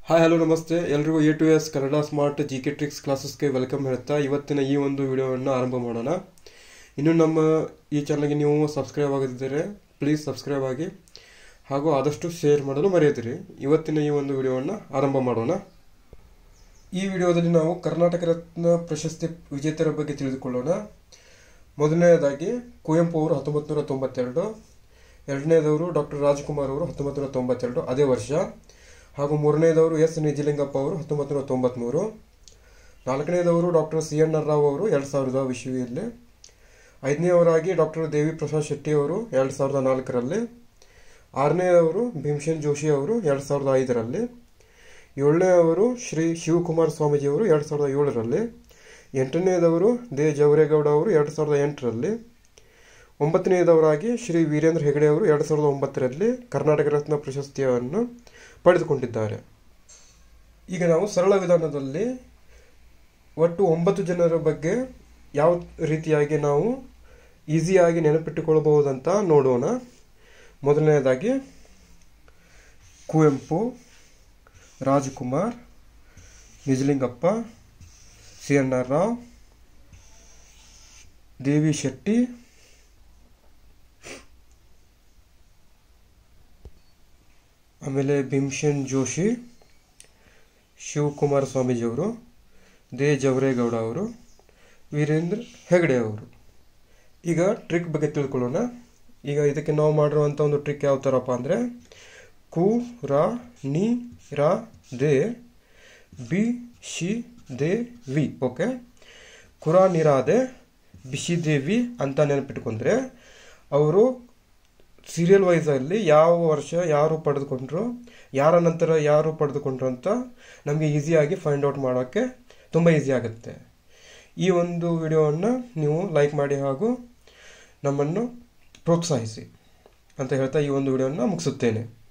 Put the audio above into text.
hi hello ನಮಸ್ತೆ ಎಲ್ರಿಗೂ A to S Kannada smart G K tricks ಕ್ಲಾಸಸ್ಗೆ ವೆಲ್ಕಮ್ ಹೇಳ್ತಾ ಇವತ್ತಿನ ಈ ಒಂದು ವಿಡಿಯೋವನ್ನು ಆರಂಭ ಮಾಡೋಣ ಇನ್ನು ನಮ್ಮ ಈ ಚಾನಲ್ಗೆ ನೀವು ಸಬ್ಸ್ಕ್ರೈಬ್ ಆಗದಿದ್ದರೆ ಪ್ಲೀಸ್ ಸಬ್ಸ್ಕ್ರೈಬ್ ಆಗಿ ಹಾಗೂ ಆದಷ್ಟು ಶೇರ್ ಮಾಡಲು ಮರೆಯದಿರಿ ಇವತ್ತಿನ ಈ ಒಂದು ವಿಡಿಯೋವನ್ನು ಆರಂಭ ಮಾಡೋಣ ಈ ವಿಡಿಯೋದಲ್ಲಿ ನಾವು ಕರ್ನಾಟಕ ರತ್ನ ಪ್ರಶಸ್ತಿ ವಿಜೇತರ ಬಗ್ಗೆ ತಿಳಿದುಕೊಳ್ಳೋಣ ಮೊದಲನೆಯದಾಗಿ ಕುವೆಂಪು ಅವರು ಹತ್ತೊಂಬತ್ತು ನೂರ ತೊಂಬತ್ತೆರಡು ಎರಡನೇದವರು ಡಾಕ್ಟರ್ ರಾಜ್ಕುಮಾರ್ ಅವರು ಹತ್ತೊಂಬತ್ತು ನೂರ ತೊಂಬತ್ತೆರಡು ಅದೇ ವರ್ಷ ಹಾಗೂ ಮೂರನೇದವರು ಎಸ್ ನಿಜಲಿಂಗಪ್ಪ ಅವರು ಹತ್ತೊಂಬತ್ತು ನೂರ ತೊಂಬತ್ತ್ಮೂರು ನಾಲ್ಕನೇದವರು doctor C N R Rao ಅವರು ಎರಡು ಸಾವಿರದ ವಿಶ್ವಿಯಲ್ಲಿ ಐದನೇವರಾಗಿ ಡಾಕ್ಟರ್ ದೇವಿ ಪ್ರಸಾದ್ ಶೆಟ್ಟಿ ಅವರು ಎರಡು ಸಾವಿರದ ನಾಲ್ಕರಲ್ಲಿ ಆರನೇದವರು ಭೀಮಸೇನ್ ಜೋಶಿ ಅವರು ಎರಡು ಸಾವಿರದ ಐದರಲ್ಲಿ ಏಳನೇವರು ಶ್ರೀ ಶಿವಕುಮಾರ್ ಸ್ವಾಮೀಜಿಯವರು ಎರಡು ಸಾವಿರದ ಏಳರಲ್ಲಿ ಎಂಟನೇದವರು ದೇ ಜವರೇಗೌಡ ಅವರು ಎರಡು ಸಾವಿರದ ಎಂಟರಲ್ಲಿ ಒಂಬತ್ತನೆಯದವರಾಗಿ ಶ್ರೀ ವೀರೇಂದ್ರ ಹೆಗಡೆ ಅವರು ಎರಡು ಸಾವಿರದ ಒಂಬತ್ತರಲ್ಲಿ ಕರ್ನಾಟಕ ರತ್ನ ಪ್ರಶಸ್ತಿಯನ್ನು ಪಡೆದುಕೊಂಡಿದ್ದಾರೆ ಈಗ ನಾವು ಸರಳ ವಿಧಾನದಲ್ಲಿ ಒಟ್ಟು ಒಂಬತ್ತು ಜನರ ಬಗ್ಗೆ ಯಾವ ರೀತಿಯಾಗಿ ನಾವು ಈಸಿಯಾಗಿ ನೆನಪಿಟ್ಟುಕೊಳ್ಳಬಹುದಂತ ನೋಡೋಣ ಮೊದಲನೆಯದಾಗಿ Kuvempu Rajkumar Nijalingappa C N R Rao Devi Shetty ಆಮೇಲೆ ಭೀಮಸೇನ್ ಜೋಶಿ ಶಿವಕುಮಾರ ಸ್ವಾಮೀಜಿಯವರು ದೇ ಜವರೇಗೌಡ ಅವರು ವೀರೇಂದ್ರ ಹೆಗಡೆ ಅವರು ಈಗ ಟ್ರಿಕ್ ಬಗ್ಗೆ ತಿಳ್ಕೊಳ್ಳೋಣ ಈಗ ಇದಕ್ಕೆ ನಾವು ಮಾಡಿರುವಂಥ ಒಂದು ಟ್ರಿಕ್ ಯಾವ ಥರಪ್ಪ ಅಂದರೆ ಕು ರ ನಿ ರ ದೇ ಬಿ ಶಿ ದೇ ವಿ ಓಕೆ ಕುರಾ ನಿರಾದೆ ಬಿಸಿದೇವಿ ಅಂತ ನೆನಪಿಟ್ಕೊಂಡ್ರೆ ಅವರು ಸೀರಿಯಲ್ ವೈಸಲ್ಲಿ ಯಾವ ವರ್ಷ ಯಾರು ಪಡೆದುಕೊಂಡ್ರು ಯಾರ ನಂತರ ಯಾರು ಪಡೆದುಕೊಂಡ್ರು ಅಂತ ನಮಗೆ ಈಸಿಯಾಗಿ ಫೈಂಡ್ ಔಟ್ ಮಾಡೋಕ್ಕೆ ತುಂಬ ಈಸಿ ಆಗುತ್ತೆ ಈ ಒಂದು ವಿಡಿಯೋವನ್ನು ನೀವು ಲೈಕ್ ಮಾಡಿ ಹಾಗೂ ನಮ್ಮನ್ನು ಪ್ರೋತ್ಸಾಹಿಸಿ ಅಂತ ಹೇಳ್ತಾ ಈ ಒಂದು ವಿಡಿಯೋನ ಮುಗಿಸುತ್ತೇನೆ